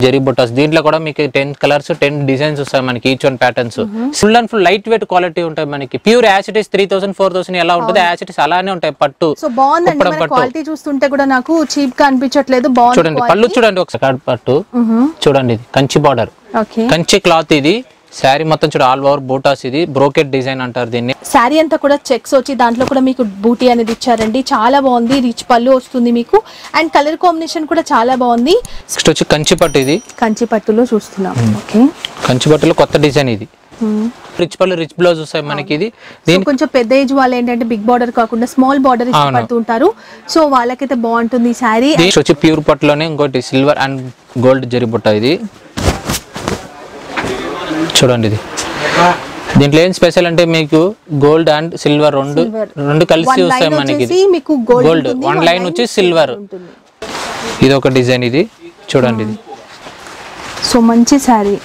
జరీ బుట్టాస్ దీంట్లో కూడా మీకు టెన్ కలర్స్ టెన్ డిజైన్స్ వస్తాయి మనకి each one patterns full and full light weight quality ఉంటాయి మనకి pure as it is three thousand four thousand ఎలా ఉంటుంది యాసిటీస్ అలానే ఉంటాయి పట్టు సో బాగుందండి కుప్పడం మన పట్టు. క్వాలిటీ చూస్తుంటే కూడా నాకు చీప్ గా అనిపించట్లేదు బాగుంది చూడండి పళ్ళు చూడండి ఒకసారి పట్టు చూడండి ఇది Kanchi border okay Kanchi cloth ఇది శారీ మొత్తం చూడ ఆల్ ఓవర్ బూటాస్ ఇది బ్రోకెట్ డిజైన్ అంటారు దీన్ని శారీ అంతా కూడా చెక్స్ వచ్చి దాంట్లో కూడా మీకు బూటీ అనేది ఇచ్చారండి చాలా బాగుంది రిచ్ పళ్ళు వస్తుంది మీకు అండ్ కలర్ కాంబినేషన్ కూడా చాలా బాగుంది నెక్స్ట్ వచ్చి కంచి పట్టు ఇది కంచి పట్టులో చూస్తున్నాం ఓకే కంచి పట్టులో కొత్త డిజైన్ ఇది రిచ్ పళ్ళు రిచ్ బ్లౌజ్ వస్తాయి మనకి ఇది సో కొంచెం పెద్ద ఏజ్ వాళ్ళు ఏంటంటే బిగ్ బార్డర్ కాకుండా స్మాల్ బార్డర్ ఇష్టపడుతూ ఉంటారు సో వాళ్ళకైతే బాగుంటుంది ఈ శారీ దీని వచ్చి ప్యూర్ పట్టులోనే ఇంకోటి సిల్వర్ అండ్ గోల్డ్ జరిబుట్ట ఇది చూడండి ఇది దీంట్లో ఏం స్పెషల్ అంటే మీకు గోల్డ్ అండ్ సిల్వర్ రెండు రెండు కలిసి One వస్తాయి line మనకి వచ్చేసి ఇది మీకు gold గోల్డ్ ఉంటుంది, వన్ one లైన్ line వచ్చి సిల్వర్ ఉంటుంది ఇది ఒక డిజైన్ ఇది చూడండి ఇది సో మంచి sari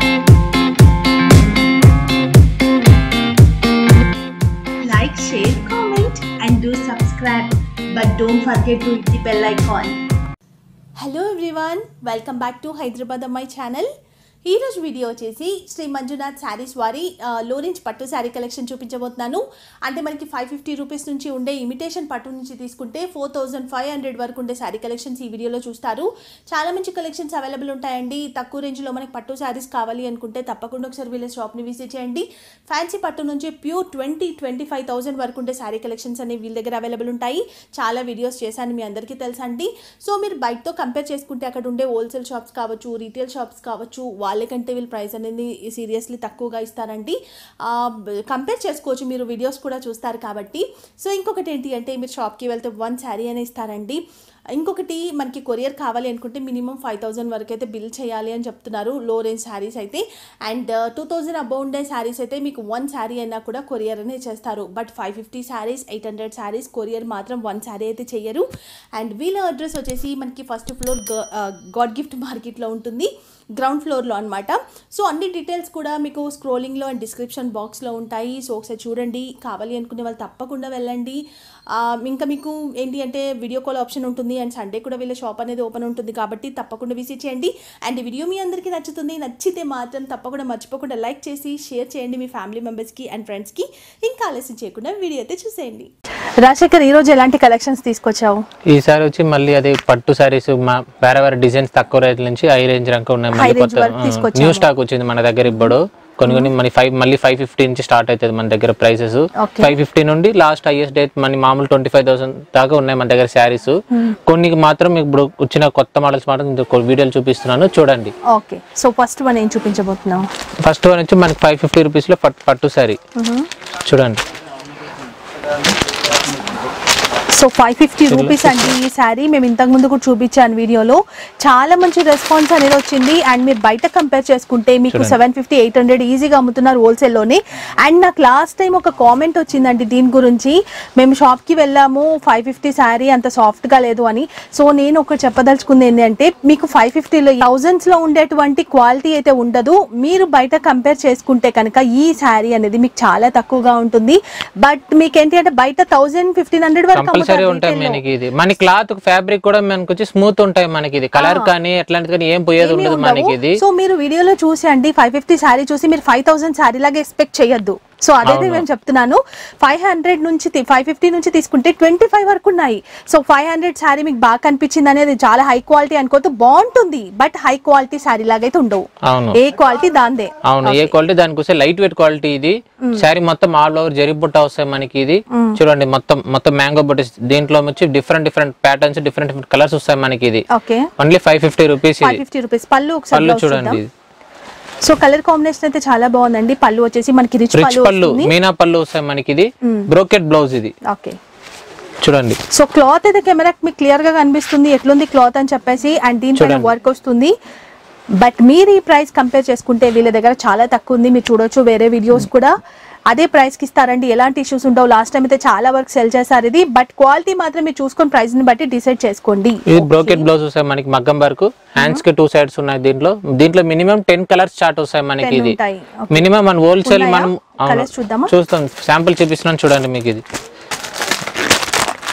like, share, comment, and do subscribe. But don't forget to hit the bell icon. Hello everyone welcome back to Hyderabad Ammayi channel ఈరోజు వీడియో వచ్చేసి శ్రీ మంజునాథ్ శారీస్ వారి లోరెంజ్ పట్టు శారీ కలెక్షన్ చూపించబోతున్నాను అంటే మనకి ఫైవ్ ఫిఫ్టీ రూపీస్ నుంచి ఉండే ఇమిటేషన్ పట్టు నుంచి తీసుకుంటే ఫోర్ థౌజండ్ ఫైవ్ హండ్రెడ్ వరకు ఉండే శారీ కలెక్షన్స్ ఈ వీడియోలో చూస్తారు చాలా మంచి కలెక్షన్స్ అవైలబుల్ ఉంటాయండి తక్కువ రేంజ్లో మనకి పట్టు శారీస్ కావాలి అనుకుంటే తప్పకుండా ఒకసారి వీళ్ళ షాప్ని విజిట్ చేయండి ఫ్యాన్సీ పట్టు నుంచి pure twenty twenty five thousand వరకు ఉండే శారీ కలెక్షన్స్ అనేవి వీళ్ళ దగ్గర అవైలబుల్ ఉంటాయి చాలా వీడియోస్ చేశాను మీ అందరికీ తెలుసా అండి సో మీరు బయటతో కంపేర్ చేసుకుంటే అక్కడ ఉండే హోల్సేల్ షాప్స్ కావచ్చు రీటైల్ షాప్స్ కావచ్చు వాళ్ళకంటే వీళ్ళు ప్రైస్ అనేది సీరియస్లీ తక్కువగా ఇస్తారండి కంపేర్ చేసుకోవచ్చు మీరు వీడియోస్ కూడా చూస్తారు కాబట్టి సో ఇంకొకటి ఏంటి అంటే మీరు షాప్కి వెళ్తే వన్ శారీ అనే ఇస్తారండి ఇంకొకటి మనకి కొరియర్ కావాలి అనుకుంటే మినిమం ఫైవ్ థౌజండ్ వరకు అయితే బిల్ చేయాలి అని చెప్తున్నారు లో రేంజ్ శారీస్ అయితే అండ్ టూ థౌజండ్ అబౌవ్ ఉండే శారీస్ అయితే మీకు వన్ శారీ అయినా కూడా కొరియర్ అనే చేస్తారు but five fifty saris eight hundred saris courier మాత్రం వన్ శారీ అయితే చెయ్యరు అండ్ వీళ్ళ అడ్రస్ వచ్చేసి మనకి ఫస్ట్ ఫ్లోర్ గాడ్ గిఫ్ట్ మార్కెట్లో ఉంటుంది గ్రౌండ్ ఫ్లోర్లో అనమాట సో అన్ని డీటెయిల్స్ కూడా మీకు స్క్రోలింగ్లో అండ్ డిస్క్రిప్షన్ బాక్స్లో ఉంటాయి సో ఒకసారి చూడండి కావాలి అనుకునే వాళ్ళు తప్పకుండా వెళ్ళండి ఆ, ఇంకా మీకు ఏంటి అంటే వీడియో కాల్ ఆప్షన్ ఉంటుంది అండ్ సండే కూడా వీళ్ళ షాప్ అనేది ఓపెన్ ఉంటుంది కాబట్టి తప్పకుండా విజిట్ చేయండి అండ్ ఈ వీడియో మీ అందరికీ నచ్చుతుంది నచ్చితే మాత్రం తప్పకుండా మర్చిపోకుండా లైక్ చేసి షేర్ చేయండి మీ ఫ్యామిలీ మెంబర్స్కి అండ్ ఫ్రెండ్స్కి ఇంకా ఆలస్యం చేయకుండా వీడియో అయితే చూసేయండి రాజశేఖర్ ఈరోజు ఎలాంటి కలెక్షన్స్ తీసుకొచ్చావు ఈసారి వచ్చి మళ్ళీ అది పట్టు సారీస్ వేరే వేరే డిజైన్స్ తక్కువ రేట్ల నుంచి హై రేంజ్ రంక ఉన్నాయి మళ్ళీ range కొత్త వరకు తీసుకొచ్చాము. న్యూ స్టాక్ వచ్చింది మన దగ్గర ఇప్పుడు కొన్ని కొన్ని మన ఫైవ్ మళ్ళీ ఫైవ్ ఫిఫ్టీ నుంచి స్టార్ట్ అవుతుంది మన దగ్గర ప్రైసెస్ Okay. ఫైవ్ ఫిఫ్టీ నుండి లాస్ట్ హైయెస్ట్ డేట్ మన మామూలు ట్వంటీ ఫైవ్ థౌసండ్ దాకా ఉన్నాయి మన దగ్గర శారీస్ కొన్ని మాత్రం ఇప్పుడు వచ్చిన కొత్త మోడల్స్ మాత్రం ఇంకో వీడియోలు చూపిస్తున్నాను చూడండి ఓకే సో ఫస్ట్ వన్ ఏం చూపించబోతున్నావు ఫస్ట్ వన్ వచ్చి మనకి ఫైవ్ ఫిఫ్టీ రూపీస్ లో పట్టు పట్టు శారీ చూడండి సో ఫైవ్ ఫిఫ్టీ రూపీస్ అండి ఈ శారీ మేము ఇంతకు ముందు కూడా చూపించాను వీడియోలో చాలా మంచి రెస్పాన్స్ అనేది వచ్చింది అండ్ మీరు బయట కంపేర్ చేసుకుంటే మీకు సెవెన్ ఫిఫ్టీ ఎయిట్ హండ్రెడ్ ఈజీగా అమ్ముతున్నారు హోల్సేల్లోనే అండ్ నాకు లాస్ట్ టైం ఒక కామెంట్ వచ్చిందండి దీని గురించి మేము షాప్కి వెళ్ళాము ఫైవ్ ఫిఫ్టీ శారీ అంత సాఫ్ట్గా లేదు అని సో నేను ఒకటి చెప్పదలుచుకుంది ఏంటి అంటే మీకు ఫైవ్ ఫిఫ్టీలో థౌజండ్స్లో ఉండేటువంటి క్వాలిటీ అయితే ఉండదు మీరు బయట కంపేర్ చేసుకుంటే కనుక ఈ శారీ అనేది మీకు చాలా తక్కువగా ఉంటుంది బట్ మీకు ఏంటి అంటే బయట థౌజండ్ ఫిఫ్టీన్ హండ్రెడ్ వరకు కంపల్సరీ అమ్ముతారు ఉంటాయి retail లో. మనకి ఇది మన క్లాత్ ఫ్యాబ్రిక్ కూడా మనకి వచ్చి స్మూత్ ఉంటాయి మనకి ఇది కలర్ కానీ ఎట్లాంటిది కానీ ఏం పోయేది ఏమీ ఉండదు ఉండవు. మనకి ఇది సో మీరు వీడియోలో చూసండి ఫైవ్ ఫిఫ్టీ శారీ చూసి మీరు ఫైవ్ థౌసండ్ శారీ లాగా ఎక్స్పెక్ట్ చేయొద్దు సో అదైతే అవును. నేను చెప్తున్నాను ఫైవ్ హండ్రెడ్ నుంచి ఫైవ్ ఫిఫ్టీ నుంచి తీసుకుంటే ట్వంటీ ఫైవ్ వరకు ఉన్నాయి సో ఫైవ్ హండ్రెడ్ శారీ మీకు బాగా కనిపించింది అనేది చాలా హై క్వాలిటీ అనుకోవద్దు బాగుంటుంది బట్ హై క్వాలిటీ శారీ లాగా అయితే ఉండవు అవును ఏ క్వాలిటీ దాందే అవును ఏ క్వాలిటీ దానికి వస్తే లైట్ వెయిట్ క్వాలిటీ ఇది శారీ మొత్తం ఆల్ ఓవర్ జరీ బుట్ట వస్తాయి మనకి ఇది చూడండి మొత్తం మొత్తం మ్యాంగో బుట్ట దీంట్లో వచ్చి different different patterns different different colours వస్తాయి మనకి ఇది okay only five fifty rupees five ఇది ఫిఫ్టీ రూపీస్ పళ్ళు ఒకసారి పళ్ళు blouse చూడండి చూద్దాం. ఇది సో కలర్ కాంబినేషన్ అయితే చాలా బాగుందండి పళ్ళు వచ్చేసి మనకి రిచ్ రిచ్ పళ్ళు పళ్ళు వస్తుంది మీనా పళ్ళు వస్తాయి మనకి ఇది బ్రోకెట్ బ్లౌజ్ ఇది ఓకే చూడండి సో క్లాత్ అయితే కెమెరాకి మీకు క్లియర్ గా కనిపిస్తుంది ఎట్లుంది క్లాత్ అని చెప్పేసి అండ్ దీనిపైన చూడండి. వర్క్ వస్తుంది బట్ మీరు ఈ ప్రైస్ కంపేర్ చేసుకుంటే వీళ్ళ దగ్గర చాలా తక్కువ ఉంది మీరు చూడొచ్చు వేరే వీడియోస్ కూడా అదే ప్రైస్ కి ఇస్తారండి ఎలాంటి ఇష్యూస్ ఉండవు లాస్ట్ టైం అయితే చాలా వరకు సెల్ చేశారు ఇది బట్ క్వాలిటీ మాత్రం మీరు చూసుకొని ప్రైస్ ని బట్టి డిసైడ్ చేసుకోండి ఇది బ్రోకెట్ బ్లౌజ్ వస్తాయి మనకి మగ్గం వరకు హ్యాండ్స్ కి టూ సైడ్స్ ఉన్నాయి దీంట్లో దీంట్లో మినిమం టెన్ కలర్స్ స్టార్ట్ వస్తాయి మనకి 10 ఇది ఉంటాయి. Okay. మినిమం మన హోల్సేల్ ఉన్నాయా? మనం అవును. Colours చూద్దామా? చూస్తాం శాంపుల్ చూపిస్తున్నాను చూడండి మీకు ఇది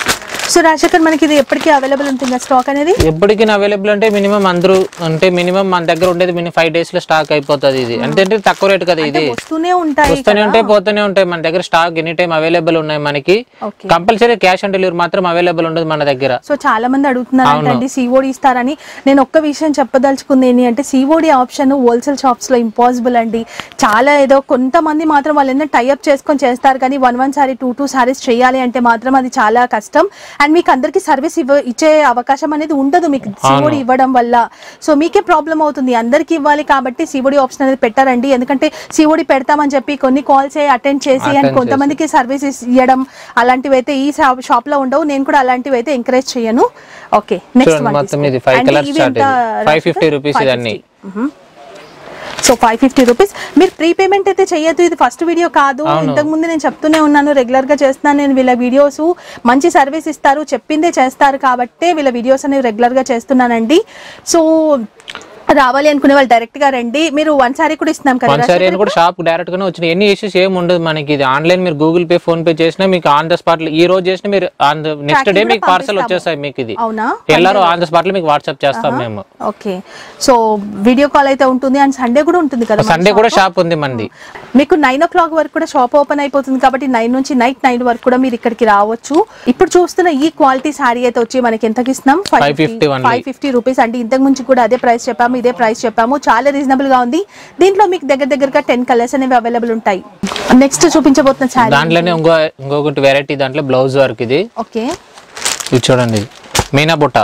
సో రాజశేఖర్ మనకి ఇది ఎప్పటికీ అవైలబుల్ ఉంటుందా స్టాక్ అనేది ఎప్పటికీ అవైలబుల్ అంటే మినిమం అందరూ అంటే మినిమం మన దగ్గర ఉండేది మినిమం ఫైవ్ డేస్ లో స్టాక్ అయిపోతుంది ఇది అంటే తక్కువ రేట్ కదా ఇది వస్తూనే ఉంటాయి వస్తూనే ఉంటాయి పోతూనే ఉంటాయి మన దగ్గర స్టాక్ ఎనీ టైం అవైలబుల్ ఉన్నాయి మనకి okay compulsory cash on delivery మాత్రం అవైలబుల్ ఉండదు మన దగ్గర సో చాలా మంది అడుగుతున్నారు అంటే సిఓడి ఇస్తారని నేను ఒక్క విషయం చెప్పదలుచుకుంది ఏంటి అంటే సిఓడి ఆప్షన్ హోల్సేల్ షాప్స్ లో ఇంపాసిబుల్ అండి చాలా ఏదో కొంతమంది మాత్రం వాళ్ళు ఏంటంటే టైఅప్ చేసుకొని చేస్తారు కానీ one one sari two two saris చేయాలి అంటే మాత్రం అది చాలా కష్టం అండ్ మీకు అందరికి సర్వీస్ ఇవ్వ ఇచ్చే అవకాశం అనేది ఉండదు మీకు సిఓడి ఇవ్వడం వల్ల సో మీకే ప్రాబ్లం అవుతుంది అందరికి ఇవ్వాలి కాబట్టి సిఓడి ఆప్షన్ అనేది పెట్టారండి ఎందుకంటే సిఓడి పెడతామని చెప్పి కొన్ని కాల్స్ అటెండ్ చేసి అండ్ Attend కొంతమందికి సర్వీసెస్ ఇవ్వడం అలాంటివి అయితే ఈ షాప్ లో ఉండవు నేను కూడా అలాంటివి అయితే ఎంకరేజ్ చేయను ఓకే నెక్స్ట్ చూడండి మొత్తం ఇది five colours start five fifty rupees ఇదన్నీ సో ఫైవ్ ఫిఫ్టీ రూపీస్ మీరు ప్రీపేమెంట్ అయితే చేయొద్దు ఇది ఫస్ట్ వీడియో కాదు ఇంతకు ముందు నేను చెప్తూనే ఉన్నాను రెగ్యులర్ గా చేస్తున్నాను నేను వీళ్ళ వీడియోస్ మంచి సర్వీస్ ఇస్తారు చెప్పిందే చేస్తారు కాబట్టే వీళ్ళ వీడియోస్ అనేవి రెగ్యులర్ గా చేస్తున్నానండి సో రావాలి అనుకునే వాళ్ళు డైరెక్ట్ గా రండి మీరు వన్ సారీ కూడా ఇస్తున్నాం కదా వన్ సారీ అని కూడా షాప్ డైరెక్ట్ గానే వచ్చిన ఎన్ని ఇష్యూస్ ఏం ఉండదు మనకి ఇది ఆన్లైన్ మీరు గూగుల్ పే ఫోన్ పే చేసినా మీకు ఆన్ ద స్పాట్ ఈ రోజు చేసిన మీరు ఆన్ ద నెక్స్ట్ డే కూడా మీకు పార్సల్ పంపిస్తాము. వచ్చేస్తాయి మీకు ఇది అవునా ಎಲ್ಲರೂ ఆన్ ద స్పాట్ లో మీకు వాట్సాప్ చేస్తాం మేము ఓకే సో వీడియో కాల్ అయితే ఉంటుంది అండ్ సండే కూడా ఉంటుంది కదా మన సండే కూడా shop. షాప్ ఉంది మంది మీకు నైన్ ఓ క్లాక్ వరకు కూడా షాప్ ఓపెన్ అయిపోతుంది కాబట్టి నైన్ నుంచి నైట్ నైన్ వరకు కూడా మీరు ఇక్కడికి రావచ్చు ఇప్పుడు చూస్తున్న ఈ క్వాలిటీ సారీ అయితే వచ్చి మనకి ఎంతకి ఇస్తున్నాం 550 only. ఫైవ్ ఫిఫ్టీ రూపీస్ అంటే ఇంతకు ముందు కూడా అదే ప్రైస్ చెప్పాము ఇదే ప్రైస్ చెప్పాము చాలా రీజనబుల్ గా ఉంది దీంట్లో మీకు దగ్గర దగ్గరగా టెన్ కలర్స్ అనేవి అవైలబుల్ ఉంటాయి నెక్స్ట్ చూపించబోతున్న సారీ దాంట్లోనే ఇంకో ఇంకొకటి వెరైటీ దాంట్లో బ్లౌజ్ వర్క్ ఇది ఓకే ఇది చూడండి ఇది మీనా బుట్ట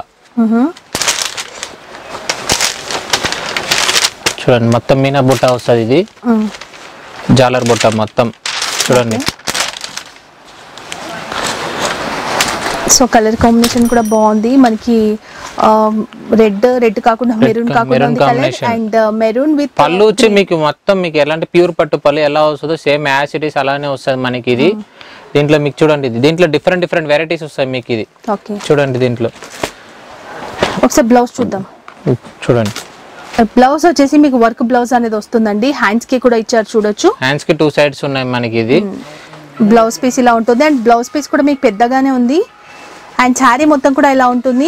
చూడండి మొత్తం మీనా బుట్ట వస్తుంది ఇది జాలర్ బుట్ట మొత్తం చూడండి సో కలర్ కాంబినేషన్ కూడా బాగుంది మనకి రెడ్ రెడ్ కాకుండా మెరూన్ కా- కాకుండా maroon colour combination. And maroon with pallu వచ్చి మీకు మొత్తం మీకు ఎలాంటి ప్యూర్ పట్టు పళ్ళు ఎలా వస్తుందో సేమ్ యాసిటీస్ అలానే వస్తుంది మనకి ఇది దీంట్లో మీకు చూడండి ఇది దీంట్లో డిఫరెంట్ డిఫరెంట్ వెరైటీస్ వస్తాయి మీకు ఇది ఓకే చూడండి దీంట్లో ఒకసారి బ్లౌజ్ చూద్దాం చూడండి బ్లౌజ్ వచ్చేసి మీకు వర్క్ బ్లౌజ్ అనేది వస్తుందండి హ్యాండ్స్ కి కూడా ఇచ్చారు చూడొచ్చు హ్యాండ్స్ కి టూ సైడ్స్ ఉన్నాయి మనకి ఇది బ్లౌజ్ పీస్ ఇలా ఉంటుంది అండ్ బ్లౌజ్ పీస్ కూడా మీకు పెద్దగానే ఉంది అండ్ శారీ మొత్తం కూడా ఇలా ఉంటుంది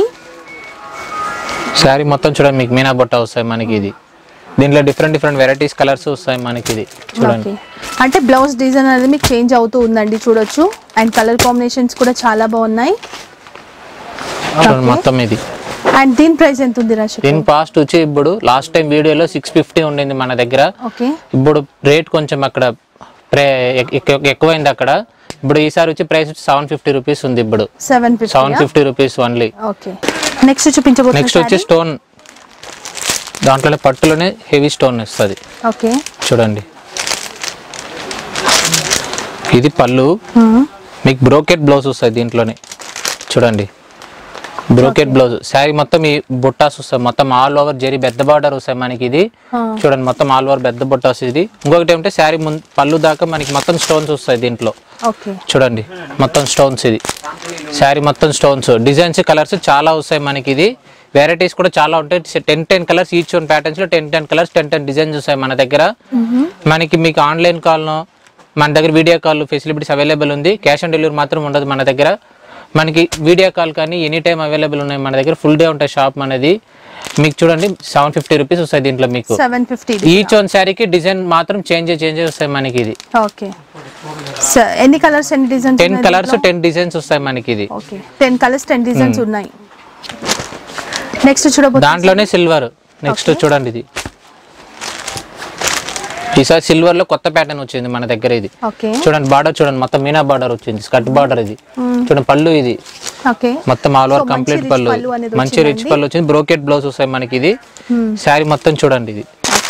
శారీ మొత్తం చూడండి మీకు మీనా బుట్ట వస్తాయి మనకి ఇది దీంట్లో డిఫరెంట్ డిఫరెంట్ వెరైటీస్ కలర్స్ వస్తాయి మనకి ఇది చూడండి ఓకే అంటే బ్లౌజ్ డిజైన్ అనేది మీకు చేంజ్ అవుతూ ఉందండి చూడొచ్చు అండ్ కలర్ కాంబినేషన్స్ కూడా చాలా బాగున్నాయి చూడండి మొత్తం ఇది అండ్ దీని ప్రైస్ ఎంత ఉంది రాశి దీని కాస్ట్ వచ్చి ఇప్పుడు లాస్ట్ టైం వీడియోలో సిక్స్ ఫిఫ్టీ ఉండింది మన దగ్గర ఓకే ఇప్పుడు రేట్ కొంచెం అక్కడ ప్రే ఎక్- ఎక్- ఎక్కువైంది అక్కడ ఇప్పుడు ఈసారి వచ్చి ప్రైస్ వచ్చి సెవెన్ ఫిఫ్టీ రూపీస్ ఉంది ఇప్పుడు seven fifty seven fifty rupees only okay next చూపించబోతున్న నెక్స్ట్ వచ్చి స్టోన్ దాంట్లోనే పట్టులోనే హెవీ స్టోన్ వస్తుంది ఓకే చూడండి ఇది పళ్ళు మీకు బ్రోకెట్ బ్లౌజ్ వస్తుంది దీంట్లోనే చూడండి బ్రోకెట్ బ్లౌజ్ శారీ మొత్తం ఈ బుట్టాస్ వస్తాయి మొత్తం ఆల్ ఓవర్ జరీ పెద్ద బార్డర్ వస్తాయి మనకి ఇది చూడండి మొత్తం ఆల్ ఓవర్ పెద్ద బుట్టాస్ ఇది ఇంకొకటి ఏమంటే శారీ ముందు పళ్ళు దాకా మనకి మొత్తం స్టోన్స్ వస్తాయి దీంట్లో ఓకే చూడండి మొత్తం స్టోన్స్ ఇది శారీ మొత్తం స్టోన్స్ డిజైన్స్ కలర్స్ చాలా వస్తాయి మనకి ఇది వెరైటీస్ కూడా చాలా ఉంటాయి ten ten colours each one patterns లో ten ten colours ten ten designs వస్తాయి మన దగ్గర మనకి మీకు ఆన్లైన్ కాల్ను మన దగ్గర వీడియో కాల్ ఫెసిలిటీస్ అవైలబుల్ ఉంది క్యాష్ ఆన్ డెలివరీ మాత్రం ఉండదు మన దగ్గర మనకి వీడియో కాల్ కానీ ఎనీ టైం అవైలబుల్ ఉన్నాయి మన దగ్గర ఫుల్ డే ఉంటాయి షాప్ మనది మీకు చూడండి సెవెన్ ఫిఫ్టీ రూపీస్ వస్తాయి దీంట్లో మీకు సెవెన్ ఫిఫ్టీ ఈచ్ వన్ శారీకి డిజైన్ మాత్రం చేంజ్ చేంజ్ వస్తాయి మనకి ఇది ఓకే స- ఎన్ని కలర్స్ ఎన్ని designs ten colours ten designs వస్తాయి మనకి ఇది okay ten colours ten designs ఉన్నాయి నెక్స్ట్ చూడబోతున్నా దాంట్లోనే సిల్వర్ నెక్స్ట్ చూడండి ఇది ఈసారి సిల్వర్ లో కొత్త ప్యాటర్న్ వచ్చింది మన దగ్గర ఇది ఓకే చూడండి బార్డర్ చూడండి మొత్తం మీనా బార్డర్ వచ్చింది స్కర్ట్ బార్డర్ ఇది చూడండి పళ్ళు ఇది ఓకే మొత్తం ఆల్ ఓవర్ So, మంచి కంప్లీట్ rich పళ్ళు పళ్ళు అనేది మంచి రిచ్ వచ్చిందండి. పళ్ళు వచ్చింది బ్రోకెట్ బ్లౌజ్ వస్తాయి మనకి ఇది శారీ మొత్తం చూడండి ఇది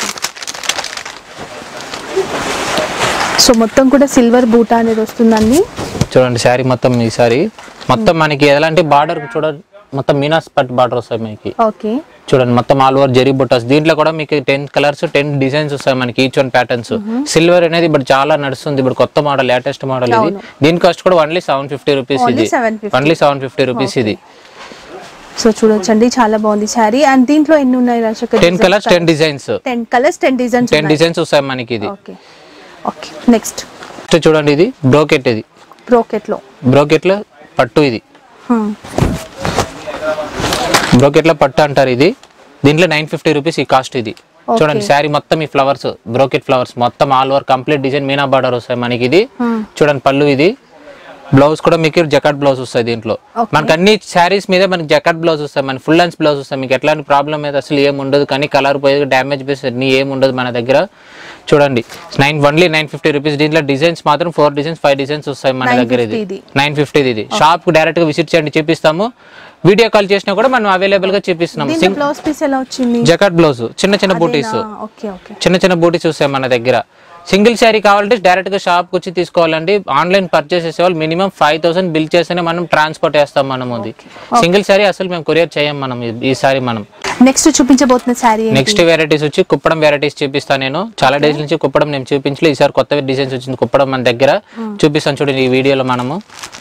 సో మొత్తం కూడా సిల్వర్ బూటా అనేది వస్తుందండి చూడండి శారీ మొత్తం ఈ శారీ మొత్తం మనకి ఎలాంటి బార్డర్ చూడండి మొత్తం మీనాస్ పట్ బార్డర్ వస్తాయి మనకి ఓకే చూడండి మొత్తం ఆల్ ఓవర్ జరీ బుట్టాస్ దీంట్లో కూడా మీకు టెన్ కలర్స్ టెన్ డిజైన్స్ వస్తాయి మనకి ఈచ్ వన్ ప్యాటర్న్స్ సిల్వర్ అనేది ఇప్పుడు చాలా నడుస్తుంది ఇప్పుడు కొత్త మోడల్ లేటెస్ట్ మోడల్ ఇది దీని కాస్ట్ కూడా only seven fifty rupees Only ఇది 750. ఓన్లీ సెవెన్ ఫిఫ్టీ రూపీస్ ఇది సో చూడొచ్చండి చాలా బాగుంది శారీ అండ్ దీంట్లో ఎన్ని ఉన్నాయి Rajasekhar ten colours ten designs ten colours ten designs ten designs వస్తాయి మనకి ఇది ఓకే ఓకే నెక్స్ట్ నెక్స్ట్ చూడండి ఇది బ్రోకెట్ ఇది బ్రోకెట్ లో బ్రోకెట్ లో పట్టు ఇది బ్రోకెట్ లో పట్టు అంటారు ఇది దీంట్లో నైన్ ఫిఫ్టీ రూపీస్ ఈ కాస్ట్ ఇది చూడండి శారీ మొత్తం ఈ ఫ్లవర్స్ బ్రోకెట్ ఫ్లవర్స్ మొత్తం ఆల్ ఓవర్ కంప్లీట్ డిజైన్ మీనా బార్డర్ వస్తాయి మనకి ఇది చూడండి పళ్ళు ఇది బ్లౌజ్ కూడా మీకు జకాట్ బ్లౌజ్ వస్తాయి దీంట్లో మనకి అన్ని శారీస్ మీద మనకి జకాట్ బ్లౌజ్ వస్తాయి మన ఫుల్ లెన్స్ బ్లౌజ్ వస్తాయి మీకు ఎట్లాంటి ప్రాబ్లం అయితే అసలు ఏం ఉండదు కానీ కలర్ పోయేది డ్యామేజ్ బేస్ అన్ని ఏం ఉండదు మన దగ్గర చూడండి nine only nine fifty rupees దీంట్లో డిజైన్స్ మాత్రం ఫోర్ డిజైన్స్ ఫైవ్ డిజైన్స్ వస్తాయి మన దగ్గర ఇది 950 ఇది. నైన్ ఫిఫ్టీ ఇది షాప్ కు డైరెక్ట్ గా విజిట్ చేయండి చూపిస్తాము వీడియో కాల్ చేసినా కూడా మనం అవైలబుల్ గా చూపిస్తున్నాం దీంట్లో బ్లౌజ్ పీస్ ఎలా వచ్చింది జకాట్ బ్లౌజ్ చిన్న చిన్న బూటీస్ ఓకే ఓకే చిన్న చిన్న బూటీస్ వస్తాయి మన దగ్గర సింగిల్ శారీ కావాలంటే డైరెక్ట్ గా షాప్ కి వచ్చి తీసుకోవాలండి ఆన్లైన్ పర్చేస్ చేసేవాళ్ళు మినిమం ఫైవ్ థౌసండ్ బిల్ చేస్తేనే మనం ట్రాన్స్పోర్ట్ చేస్తాం మనం అది సింగిల్ శారీ అసలు మేము కొరియర్ చేయం మనం ఈ- ఈ సారీ మనం నెక్స్ట్ చూపించబోతున్న శారీ నెక్స్ట్ వెరైటీస్ వచ్చి కుప్పడం వెరైటీస్ చూపిస్తాను నేను చాలా డేస్ నుంచి కుప్పడం నేను చూపించలే ఈసారి కొత్త డిజైన్స్ వచ్చింది కుప్పడం మన దగ్గర చూపిస్తాను చూడండి ఈ వీడియోలో మనము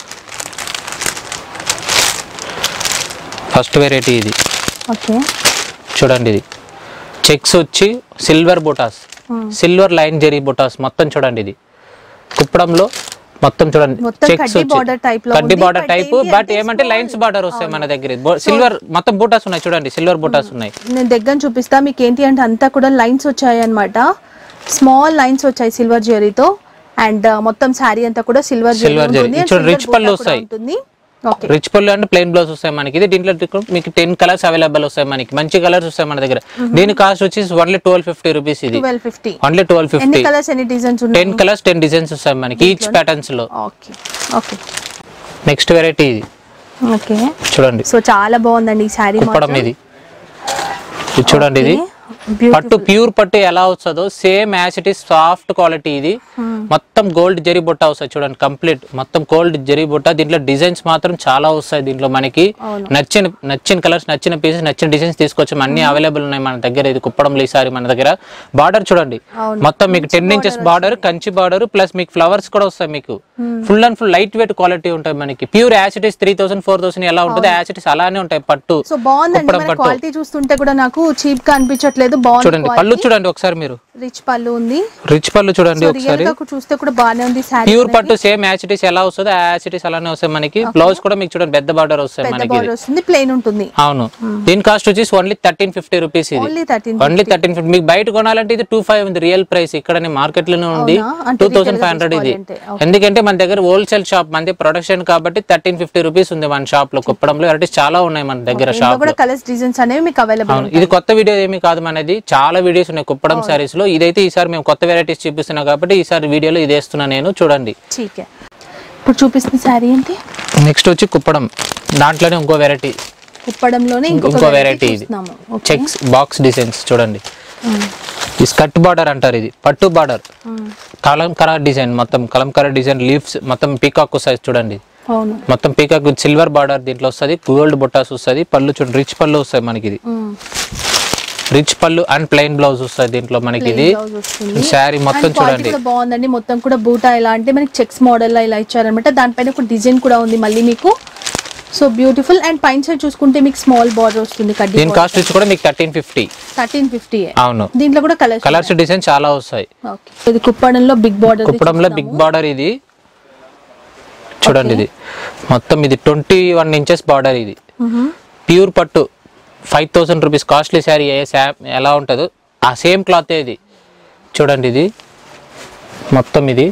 ఫస్ట్ వెరైటీ ఇది ఓకే చూడండి ఇది చెక్స్ వచ్చి సిల్వర్ బుటాస్ సిల్వర్ లైన్ జెరీ బుటాస్ మొత్తం చూడండి ఇది కుప్పడంలో మొత్తం చూడండి మొత్తం చెక్స్ కడ్డీ border type లో కడ్డీ ఉంది. బార్డర్ But టైప్ ఏంటి బట్ అంటే ఏమంటే లైన్స్ బార్డర్ వస్తాయి మన దగ్గర సిల్వర్ మొత్తం బూటాస్ ఉన్నాయి చూడండి సిల్వర్ బూటాస్ ఉన్నాయి నేను దగ్గర చూపిస్తా మీకు ఏంటి అంటే అంతా కూడా లైన్స్ వచ్చాయి అనమాట స్మాల్ లైన్స్ వచ్చాయి సిల్వర్ జెరీతో అండ్ మొత్తం శారీ అంతా కూడా సిల్వర్ Silver జరీ. చూడండి, rich పళ్ళు వస్తాయి. ఉంటుంది ఓకే రిచ్ పళ్ళు అంటే ప్లెయిన్ బ్లౌజ్ వస్తాయి మనకి ఇది దీంట్లో మీకు టెన్ కలర్స్ అవైలబుల్ వస్తాయి మనకి మంచి కలర్స్ వస్తాయి మన దగ్గర దీని కాస్ట్ వచ్చి ఓన్లీ ట్వెల్వ్ ఫిఫ్టీ రూపీస్ ఇది ట్వెల్వ్ ఫిఫ్టీ ఓన్లీ ట్వెల్వ్ ఎన్ని ఫిఫ్టీ కలర్స్ ఎన్ని డిజైన్స్ ఉన్నాయి టెన్ కలర్స్ టెన్ డిజైన్స్ వస్తాయి మనకి ఈచ్ ప్యాటర్న్స్ లో ఓకే ఓకే నెక్స్ట్ వెరైటీ ఇది ఓకే చూడండి సో చాలా బాగుందండి ఈ శారీ కుప్పడం ఇది ఇది చూడండి ఇది పట్టు ప్యూర్ పట్టు ఎలా వస్తుందో same as it is soft quality ఇది మొత్తం గోల్డ్ జరీ బుట్ట వస్తాయి చూడండి కంప్లీట్ మొత్తం గోల్డ్ జరీ బుట్ట దీంట్లో డిజైన్స్ మాత్రం చాలా వస్తాయి దీంట్లో మనకి నచ్చిన నచ్చిన కలర్స్ నచ్చిన పీసెస్ నచ్చిన డిజైన్స్ తీసుకొచ్చాం అన్ని అవైలబుల్ ఉన్నాయి మన దగ్గర ఇది కుప్పడంలో ఈసారి మన దగ్గర బార్డర్ చూడండి మొత్తం మీకు ten inches border Kanchi border plus మీకు ఫ్లవర్స్ కూడా వస్తాయి మీకు full and full light weight quality ఉంటాయి మనకి pure as it is three thousand four thousand ఎలా ఉంటుంది యాజ్ ఇట్ ఈస్ అలానే ఉంటాయి పట్టు సో బాగుందండి కుప్పడం మన పట్టు క్వాలిటీ చూస్తుంటే కూడా నాకు చీప్ గా అనిపించట్లేదు చూడండి బాగుంది పళ్ళు చూడండి ఒకసారి మీరు రిచ్ పళ్ళు ఉంది రిచ్ పళ్ళు చూడండి రియల్ ఒకసారి గా చూస్తే కూడా బాగానే ఉంది శారీ ప్యూర్ పట్టు సేమ్ యాసిటీస్ ఎలా వస్తుందో ఆ యాసిటీస్ అలానే వస్తాయి మనకి బ్లౌజ్ కూడా మీకు చూడండి పెద్ద బార్డర్ వస్తాయి పెద్ద మనకి బార్డర్ వస్తుంది ప్లెయిన్ ఉంటుంది అవును దీని కాస్ట్ వచ్చేసి ఓన్లీ థర్టీన్ ఫిఫ్టీ రూపీస్ ఇది only thirteen only thirteen fifty మీకు బయట కొనాలంటే ఇది టూ ఫైవ్ ఉంది రియల్ ప్రైస్ ఇక్కడ మార్కెట్ లోనే ఉంది అవునా? అంటే టూ retail థౌసండ్ గా ఫైవ్ హండ్రెడ్ ఇది తీసుకోవాలంటే. ఎందుకంటే మన దగ్గర హోల్సేల్ షాప్ మనది ప్రొడక్షన్ కాబట్టి థర్టీన్ ఫిఫ్టీ రూపీస్ ఉంది మన షాప్ లో కుప్పడంలో వెరైటీస్ చాలా ఉన్నాయి మన దగ్గర ఇందులో షాప్ కూడా కలర్స్ డిజైన్స్ అనేవి మీకు అవైలబుల్ అవును ఇది కొత్త వీడియో ఏమీ కాదు మనది చాలా వీడియోస్ ఉన్నాయి కుప్పడం సారీస్ లో ఇదైతే ఈసారి మేము కొత్త వెరైటీస్ చూపిస్తున్నాం కాబట్టి ఈసారి వీడియోలో ఇది వేస్తున్నా నేను చూడండి చీకే ఇప్పుడు చూపిస్తున్న శారీ ఏంటి నెక్స్ట్ వచ్చి కుప్పడం దాంట్లోనే ఇంకో వెరైటీ కుప్పడంలోనే ఇంకొక ఇంకో వెరైటీ వెరైటీ ఇది చూస్తున్నాము ఓకే చెక్స్ బాక్స్ డిజైన్స్ చూడండి ఈ స్కర్ట్ బార్డర్ అంటారు ఇది పట్టు బార్డర్ కలంకరా డిజైన్ మొత్తం కలంకరా డిజైన్ లీవ్స్ మొత్తం పీకాక్ సైజ్ చూడండి అవును మొత్తం పీకాక్ సిల్వర్ బార్డర్ దీంట్లో వస్తుంది గోల్డ్ బొట్టాస్ వస్తుంది పళ్ళు చూడండి రిచ్ పళ్ళు వస్తాయి మనకి ఇది రిచ్ పళ్ళు అండ్ ప్లెయిన్ బ్లౌజ్ వస్తుంది దీంట్లో మనకి ఇది బ్లౌజ్ వస్తుంది శారీ మొత్తం అండ్ క్వాలిటీ చూడండి కూడా బాగుందండి మొత్తం కూడా బూటా ఎలా అంటే మనకి చెక్స్ మోడల్ ఇలా ఇచ్చారనమాట దానిపైన ఒక డిజైన్ కూడా ఉంది మళ్ళీ మీకు సో బ్యూటిఫుల్ అండ్ పైన సైడ్ చూసుకుంటే మీకు స్మాల్ బార్డర్ వస్తుంది కడ్డీ దీని కాస్ట్ వచ్చి కూడా మీకు థర్టీన్ ఫిఫ్టీ థర్టీన్ ఫిఫ్టీ అవును దీంట్లో కూడా కలర్స్ కలర్స్ డిజైన్ చాలా వస్తాయి ఓకే ఇది కుప్పడంలో బిగ్ బార్డర్ కుప్పడంలో బిగ్ బార్డర్ ఇది చూడండి ఇది మొత్తం ఇది ట్వంటీ వన్ ఇంచెస్ బార్డర్ ఇది ప్యూర్ పట్టు five thousand rupees costly sari ఏ శా- ఎలా ఉంటుందో ఆ సేమ్ క్లాత్ ఇది చూడండి ఇది మొత్తం ఇది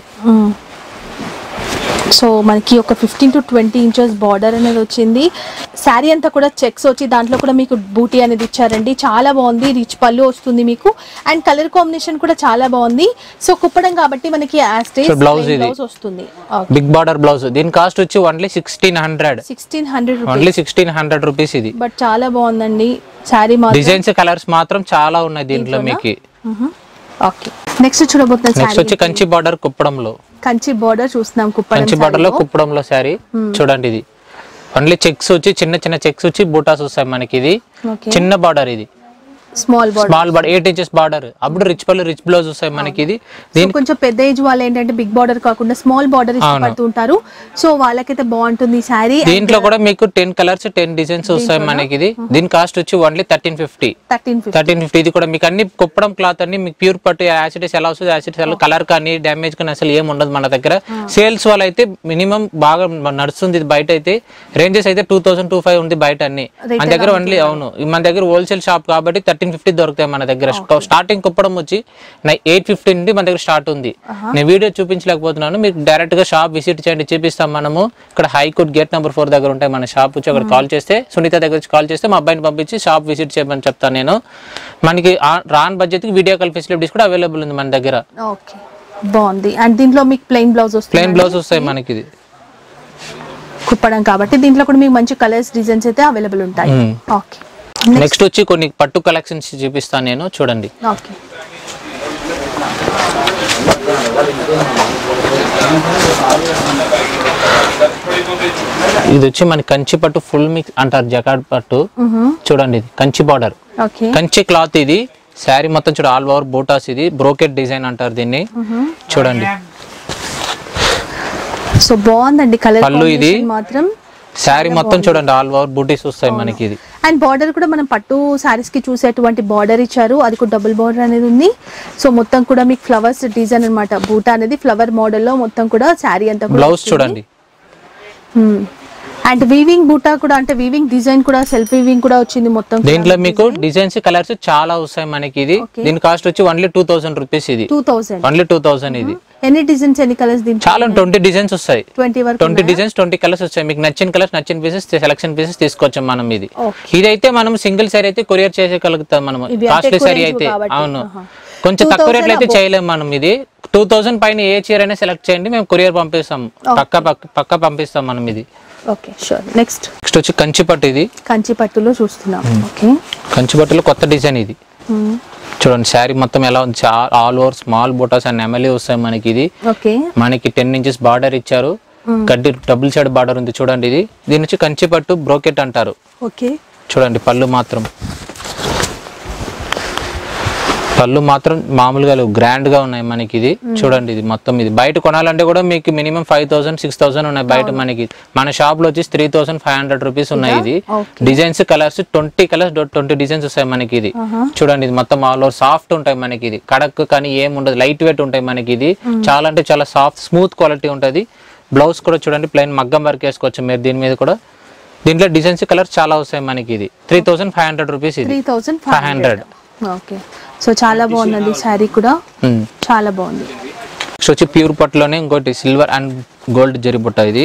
సో మనకి ఒక fifteen to twenty inches border అనేది వచ్చింది శారీ అంతా కూడా చెక్స్ వచ్చి దాంట్లో కూడా మీకు బూటీ అనేది ఇచ్చారండి చాలా బాగుంది రిచ్ పళ్ళు వస్తుంది మీకు అండ్ కలర్ కాంబినేషన్ కూడా చాలా బాగుంది సో కుప్పడం కాబట్టి మనకి So, blouse ఇది. బ్లౌజ్ వస్తుంది బిగ్ బార్డర్ బ్లౌజ్ దీని కాస్ట్ వచ్చి only sixteen hundred sixteen hundred only sixteen hundred rupees ఇది బట్ చాలా బాగుందండి శారీ మాత్రం డిజైన్స్ కలర్స్ మాత్రం చాలా ఉన్నాయి దీంట్లో మీకు ఓకే నెక్స్ట్ చూడబోతున్న నెక్స్ట్ శారీ వచ్చి కంచి బార్డర్ కుప్పడంలో కంచి బార్డర్ చూస్తున్నాం కుప్పడం కంచి బార్డర్ లో కుప్పడంలో శారీ చూడండి ఇది ఓన్లీ చెక్స్ వచ్చి చిన్న చిన్న చెక్స్ వచ్చి బూటాస్ వస్తాయి మనకి ఇది ఓకే చిన్న బార్డర్ ఇది small body small border eight inches border అప్పుడు రిచ్ పళ్ళు రిచ్ బ్లౌజ్ వస్తాయి మనకి ఇది దీని కొంచెం పెద్ద ఏజ్ వాళ్ళు ఏంటంటే బిగ్ బార్డర్ కాకుండా స్మాల్ బార్డర్ ఇష్టపడుతూ ఉంటారు సో వాళ్ళకైతే బాగుంటుంది ఈ శారీ దీంట్లో కూడా మీకు టెన్ కలర్స్ టెన్ డిజైన్స్ వస్తాయి మనకి ఇది దీని కాస్ట్ వచ్చి only thirteen fifty thirteen fifty thirteen fifty ఇది కూడా మీకు అన్ని కుప్పడం క్లాత్ అన్ని మీకు ప్యూర్ పట్టు యాసిడీస్ ఎలా వస్తుంది యాసిడీస్ ఎలా కలర్ కానీ డ్యామేజ్ కానీ అసలు ఏం ఉండదు మన దగ్గర సేల్స్ వాళ్ళు అయితే మినిమం బాగా నడుస్తుంది ఇది బయట అయితే రేంజెస్ అయితే టూ థౌసండ్ టూ ఫైవ్ ఉంది బయట అన్ని మన దగ్గర ఓన్లీ అవును మన దగ్గర హోల్సేల్ షాప్ కాబట్టి థర్టీన్ ఫిఫ్టీ దొరుకుతాయి మన దగ్గర స్టార్టింగ్ కుప్పడం వచ్చి ఎయిట్ ఫిఫ్టీ నుండి మన దగ్గర స్టార్ట్ ఉంది నేను వీడియో చూపించలేకపోతున్నాను మీకు డైరెక్ట్ గా షాప్ విజిట్ చేయండి చూపిస్తాం మనము ఇక్కడ హైకోర్ట్ గేట్ నెంబర్ ఫోర్ దగ్గర ఉంటాయి మన షాప్ వచ్చి అక్కడ కాల్ చేస్తే సునీత దగ్గర వచ్చి కాల్ చేస్తే మా అబ్బాయిని పంపించి షాప్ విజిట్ చేయమని చెప్తాను నేను మనకి ఆ- రాన్ బడ్జెట్ కి వీడియో కాల్ ఫెసిలిటీస్ కూడా అవైలబుల్ ఉంది మన దగ్గర ఓకే బాగుంది అండ్ దీంట్లో మీకు ప్లెయిన్ బ్లౌజ్ వస్తుంది ప్లెయిన్ బ్లౌజ్ వస్తాయి మనకి ఇది కుప్పడం కాబట్టి దీంట్లో కూడా మీకు మంచి కలర్స్ డిజైన్స్ అయితే అవైలబుల్ ఉంటాయి మ్మ్. ఓకే నెక్స్ట్ వచ్చి కొన్ని పట్టు కలెక్షన్స్ చూపిస్తాను నేను చూడండి ఓకే ఇది వచ్చి మన కంచి పట్టు ఫుల్ మిక్స్ అంటారు జకాడ్ పట్టు చూడండి ఇది Kanchi border okay Kanchi cloth ఇది శారీ మొత్తం చూడ ఆల్ ఓవర్ బూటాస్ ఇది బ్రోకెట్ డిజైన్ అంటారు దీన్ని చూడండి సో బాగుందండి కలర్ పళ్ళు ఇది. మాత్రం శారీ మొత్తం చూడండి ఆల్ ఓవర్ బూటీస్ వస్తాయి మనకి ఇది అండ్ బార్డర్ కూడా మనం పట్టు సారీస్ కి చూసేటువంటి బార్డర్ ఇచ్చారు అది కూడా డబుల్ బార్డర్ అనేది ఉంది సో మొత్తం కూడా మీకు ఫ్లవర్స్ డిజైన్ అన్నమాట బూటా అనేది ఫ్లవర్ మోడల్ లో మొత్తం కూడా శారీ అంతా కూడా బ్లౌజ్ చూడండి అండ్ వీవింగ్ బూటా కూడా అంటే వీవింగ్ డిజైన్ కూడా సెల్ఫ్ వీవింగ్ కూడా వచ్చింది మొత్తం దీంట్లో మీకు డిజైన్స్ కలర్స్ చాలా వస్తాయి మనకి ఇది దీని కాస్ట్ వచ్చి ఓన్లీ టూ థౌసండ్ రూపీస్ ఇది two thousand only two thousand ఇది ఎన్ని డిజైన్స్ ఎన్ని కలర్స్ దీంట్లో చాలా ట్వంటీ డిజైన్స్ వస్తాయి ట్వంటీ వరకు ట్వంటీ డిజైన్స్ ట్వంటీ కలర్స్ వచ్చాయి మీకు నచ్చిన కలర్స్ నచ్చిన పీసెస్ సెలక్షన్ పీసెస్ తీసుకొచ్చాం మనం ఇది Okay. ఇదైతే మనం సింగిల్ సారీ అయితే కొరియర్ చేసేయగలుగుతాం మనం ఇవి అంటే కాస్ట్లీ ఎక్కువ సారీ range అయితే కాబట్టి. అవును ఆహా. కొంచెం తక్కువ 2000 రేట్లు అయితే చేయలేము మనం ఇది టూ థౌసండ్ పైన ఏ చీర అయినా సెలెక్ట్ చేయండి మేము కొరియర్ పంపిస్తాం పక్క పక్క పంపిస్తాం మనం ఇది ఓకే షూర్ నెక్స్ట్ నెక్స్ట్ వచ్చి కంచి పట్టు ఇది కంచి పట్టులో చూస్తున్నాం ఓకే కంచి పట్టులో కొత్త డిజైన్ ఇది చూడండి శారీ మొత్తం ఎలా ఉంది all over small butas and ఎమ్మెల్యే వస్తాయి మనకి ఇది ఓకే మనకి టెన్ ఇంచెస్ బార్డర్ ఇచ్చారు గడ్డి డబుల్ సైడ్ బార్డర్ ఉంది చూడండి ఇది దీని నుంచి కంచి పట్టు బ్రోకెట్ అంటారు ఓకే చూడండి పళ్ళు మాత్రం పళ్ళు మాత్రం మామూలుగా లేవు గ్రాండ్ గా ఉన్నాయి మనకి ఇది చూడండి ఇది మొత్తం ఇది బయట కొనాలంటే కూడా మీకు minimum five thousand six thousand ఉన్నాయి బయట మనకి మన షాప్ లో వచ్చేసి three thousand five hundred rupees ఉన్నాయి ఇది Okay. Designs colours twenty colours twenty designs వస్తాయి మనకి ఇది చూడండి ఇది మొత్తం ఆల్ ఓవర్ సాఫ్ట్ ఉంటాయి మనకి ఇది కడక్ కానీ ఏం ఉండదు లైట్ వెయిట్ ఉంటాయి మనకి ఇది చాలా అంటే చాలా సాఫ్ట్ స్మూత్ క్వాలిటీ ఉంటుంది బ్లౌజ్ కూడా చూడండి ప్లెయిన్ మగ్గం వర్క్ వేసుకోవచ్చు మీరు దీని మీద కూడా దీంట్లో డిజైన్స్ కలర్స్ చాలా వస్తాయి మనకి ఇది three thousand five hundred rupees ఇది three thousand five hundred okay so చాలా బాగుందండి శారీ కూడా చాలా బాగుంది నెక్స్ట్ వచ్చి ప్యూర్ పట్టులోనే ఇంకోటి సిల్వర్ అండ్ గోల్డ్ జరిబుట్ట ఇది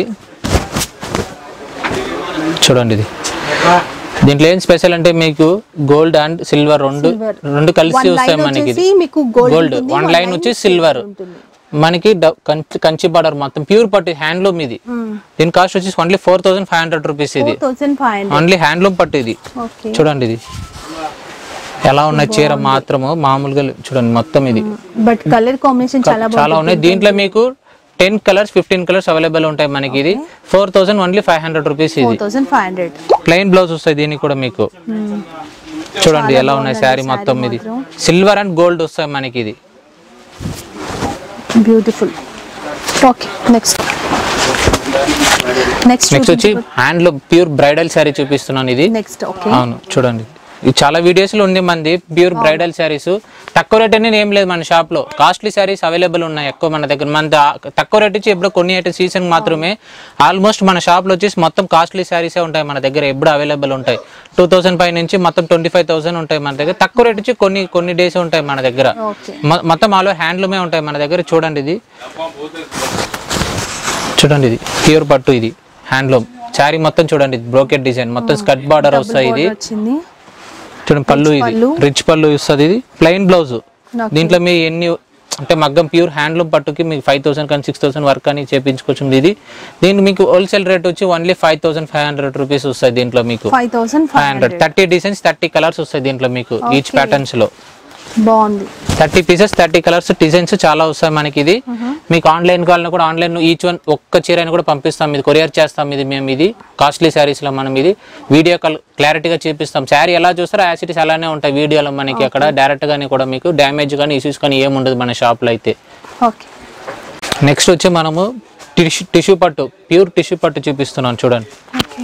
చూడండి ఇది దీంట్లో ఏం స్పెషల్ అంటే మీకు గోల్డ్ అండ్ సిల్వర్ రెండు రెండు కలిసి One వస్తాయి line మనకి వచ్చేసి మీకు gold గోల్డ్ ఉంటుంది, వన్ one లైన్ line వచ్చి సిల్వర్ ఉంటుంది. మనకి డ- కంచి కంచి బార్డర్ మొత్తం ప్యూర్ పట్టు హ్యాండ్లూమ్ ఇది దీని కాస్ట్ వచ్చేసి only four thousand five hundred rupees ఇది four thousand five hundred only handloom పట్టు ఇది ఓకే చూడండి ఇది ఎలా ఉన్న చీర మాత్రము మామూలుగా లే- చూడండి మొత్తం ఇది బట్ కలర్ కాంబినేషన్ చాలా చాలా బాగుంది ఉన్నాయి దీంట్లో మీకు ten colours fifteen colours available ఉంటాయి మనకి ఇది four thousand only five hundred rupees ఇది four thousand five hundred plain blouse వస్తాయి దీనికి కూడా మీకు చూడండి ఎలా ఉన్నాయి శారీ మొత్తం ఇది సిల్వర్ అండ్ గోల్డ్ వస్తాయి మనకి ఇది beautiful okay next next next వచ్చి హ్యాండ్ లో ప్యూర్ బ్రైడల్ శారీ చూపిస్తున్నాను ఇది నెక్స్ట్ ఓకే అవును చూడండి ఇది చాలా వీడియోస్ లో ఉంది మంది ప్యూర్ బ్రైడల్ శారీస్ తక్కువ రేట్ అనేది ఏం లేదు మన షాప్ లో కాస్ట్లీ శారీస్ అవైలబుల్ ఉన్నాయి ఎక్కువ మన దగ్గర మన దా- తక్కువ రేట్ ఇచ్చి ఎప్పుడు కొన్ని ఐటమ్ సీజన్ మాత్రమే ఆల్మోస్ట్ మన షాప్ లో వచ్చేసి మొత్తం కాస్ట్లీ శారీసే ఉంటాయి మన దగ్గర ఎప్పుడు అవైలబుల్ ఉంటాయి టూ థౌసండ్ పై నుంచి మొత్తం ట్వంటీ ఫైవ్ థౌసండ్ ఉంటాయి మన దగ్గర తక్కువ రేట్ ఇచ్చి కొన్ని కొన్ని డేస్ ఉంటాయి మన దగ్గర ఓకే మొ- మొత్తం ఆలో హ్యాండ్లూమే ఉంటాయి మన దగ్గర చూడండి ఇది చూడండి ఇది ప్యూర్ పట్టు ఇది హ్యాండ్లూమ్ శారీ మొత్తం చూడండి బ్రోకెట్ డిజైన్ మొత్తం స్కర్ట్ బార్డర్ వస్తాయి ఇది వచ్చింది చూడండి పళ్ళు ఇది పళ్ళు. రిచ్ పళ్ళు ఇస్తుంది ఇది ప్లెయిన్ బ్లౌజ్ దీంట్లో మీ ఎన్ని అంటే మగ్గం ప్యూర్ హ్యాండ్లూమ్ పట్టుకి మీకు ఫైవ్ థౌసండ్ కానీ సిక్స్ థౌసండ్ వర్క్ అని చేపించుకోవచ్చు ఇది దీనికి మీకు హోల్సేల్ రేట్ వచ్చి only five thousand five hundred rupees వస్తాయి దీంట్లో మీకు five thousand five five hundred thirty designs thirty colours వస్తాయి దీంట్లో మీకు ఈచ్ ప్యాటర్న్స్ లో బాగుంది thirty pieces thirty colours designs చాలా వస్తాయి మనకి ఇది మీకు ఆన్లైన్ కావాలన్నా కూడా ఆన్లైన్ ఈచ్ వన్ ఒక్క చీర అని కూడా పంపిస్తాం ఇది కొరియర్ చేస్తాం ఇది మేము ఇది కాస్ట్లీ శారీస్లో మనం ఇది వీడియో కాల్ క్లారిటీగా చూపిస్తాం శారీ ఎలా చూస్తారో యాసిటీస్ అలానే ఉంటాయి వీడియోలో మనకి అక్కడ డైరెక్ట్ గానీ కూడా మీకు డ్యామేజ్ కానీ ఇష్యూస్ కానీ ఏముండదు మన షాప్లో అయితే ఓకే నెక్స్ట్ వచ్చి మనము టిష్యూ టిష్యూ పట్టు ప్యూర్ టిష్యూ పట్టు చూపిస్తున్నాను చూడండి ఓకే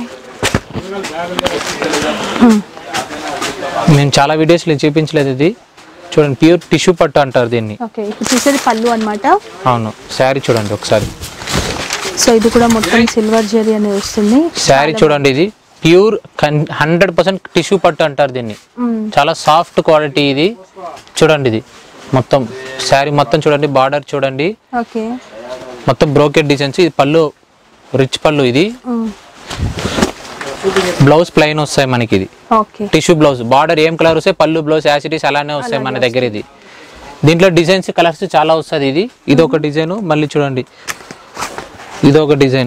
మేము చాలా వీడియోస్లో చూపించలేదు ఇది చూడండి ప్యూర్ టిష్యూ పట్టు అంటారు దీన్ని ఓకే ఇప్పుడు చూసేది పళ్ళు అన్నమాట అవును శారీ చూడండి ఒకసారి సో ఇది కూడా మొత్తం సిల్వర్ జెరీ అనేది వస్తుంది శారీ చూడండి ఇది ప్యూర్ హండ్రెడ్ పర్సెంట్ టిష్యూ పట్టు అంటారు దీన్ని మ్మ్. చాలా సాఫ్ట్ క్వాలిటీ ఇది చూడండి ఇది మొత్తం శారీ మొత్తం చూడండి బార్డర్ చూడండి ఓకే మొత్తం బ్రోకెట్ డిజైన్స్ ఇది పళ్ళు రిచ్ పళ్ళు ఇది మ్మ్. బ్లౌజ్ ప్లెయిన్ వస్తాయి మనకి ఇది ఓకే టిష్యూ బ్లౌజ్ బార్డర్ ఏం కలర్ వస్తాయి పళ్ళు బ్లౌజ్ యాసిటీస్ అలానే వస్తాయి మన దగ్గర ఇది దీంట్లో డిజైన్స్ కలర్స్ చాలా వస్తుంది ఇది ఇది ఒక డిజైన్ మళ్ళీ చూడండి ఇది ఒక డిజైన్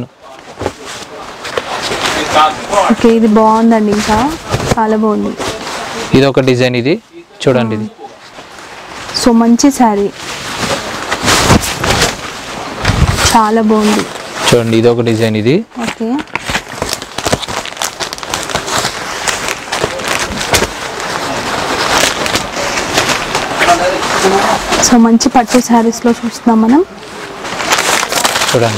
ఓకే ఇది బాగుందండి ఇంకా చాలా బాగుంది ఇది ఒక డిజైన్ ఇది చూడండి ఇది సో మంచి శారీ చాలా బాగుంది చూడండి ఇది ఒక డిజైన్ ఇది ఓకే సో మంచి పట్టు శారీస్లో చూస్తున్నాం మనం చూడండి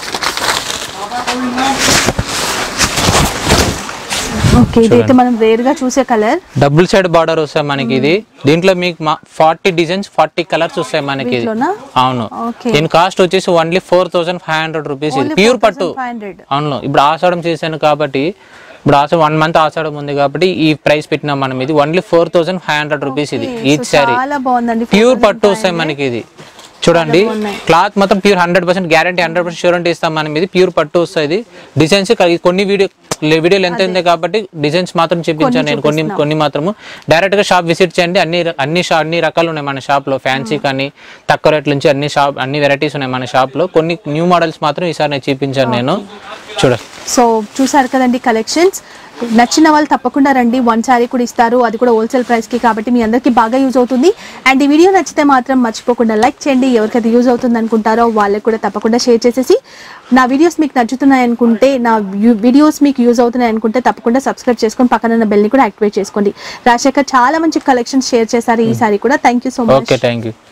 ఓకే ఇదైతే మనం రేర్గా చూసే కలర్ డబుల్ సైడ్ బార్డర్ వస్తాయి మనకి ఇది దీంట్లో మీకు ఫార్టీ డిజైన్స్ ఫార్టీ కలర్స్ వస్తాయి మనకి ఇది వీటిలోనా? అవును Okay. దీని కాస్ట్ వచ్చేసి only four thousand five hundred rupees ఇది Only ప్యూర్ పట్టు 4,500. అవును ఇప్పుడు ఆషాఢం చేశాను కాబట్టి ఇప్పుడు ఆషాఢం వన్ మంత్ ఆషాఢం ఉంది కాబట్టి ఈ ప్రైస్ పెట్టినాం మనం ఇది only four thousand five hundred rupees ఇది ఈచ్ శారీ చాలా బాగుందండి ప్యూర్ పట్టు వస్తాయి మనకి ఇది చూడండి క్లాత్ మొత్తం pure hundred percent guarantee hundred percent surety ఇస్తాం మనం ఇది ప్యూర్ పట్టు వస్తుంది డిజైన్స్ కొన్ని వీడియో వీడియోలు ఎంత ఉంది కాబట్టి డిజైన్స్ మాత్రం చూపించాను నేను కొన్ని కొన్ని మాత్రము డైరెక్ట్ గా షాప్ విజిట్ చేయండి అన్ని అన్ని షా అన్ని రకాలు ఉన్నాయి మన షాప్ లో ఫ్యాన్సీ కానీ తక్కువ రేట్ల నుంచి అన్ని షాప్ అన్ని వెరైటీస్ ఉన్నాయి మన షాప్ లో కొన్ని న్యూ మోడల్స్ మాత్రం ఈసారి నేను చూపించాను నేను చూడండి సో చూసారు కదండి కలెక్షన్స్ నచ్చిన వాళ్ళు తప్పకుండా రండి వన్ శారీ కూడా ఇస్తారు అది కూడా హోల్సేల్ ప్రైస్కి కాబట్టి మీ అందరికీ బాగా యూజ్ అవుతుంది అండ్ ఈ వీడియో నచ్చితే మాత్రం మర్చిపోకుండా లైక్ చేయండి ఎవరికైతే యూజ్ అవుతుంది అనుకుంటారో వాళ్ళకి కూడా తప్పకుండా షేర్ చేసేసి నా వీడియోస్ మీకు నచ్చుతున్నాయి అనుకుంటే నా వీడియోస్ మీకు యూజ్ అవుతున్నాయి అనుకుంటే తప్పకుండా సబ్స్క్రైబ్ చేసుకొని పక్కన ఉన్న బెల్ని కూడా యాక్టివేట్ చేసుకోండి రాజశేఖర్ చాలా మంచి కలెక్షన్స్ షేర్ చేశారు ఈ సారీ కూడా thank you so much okay thank you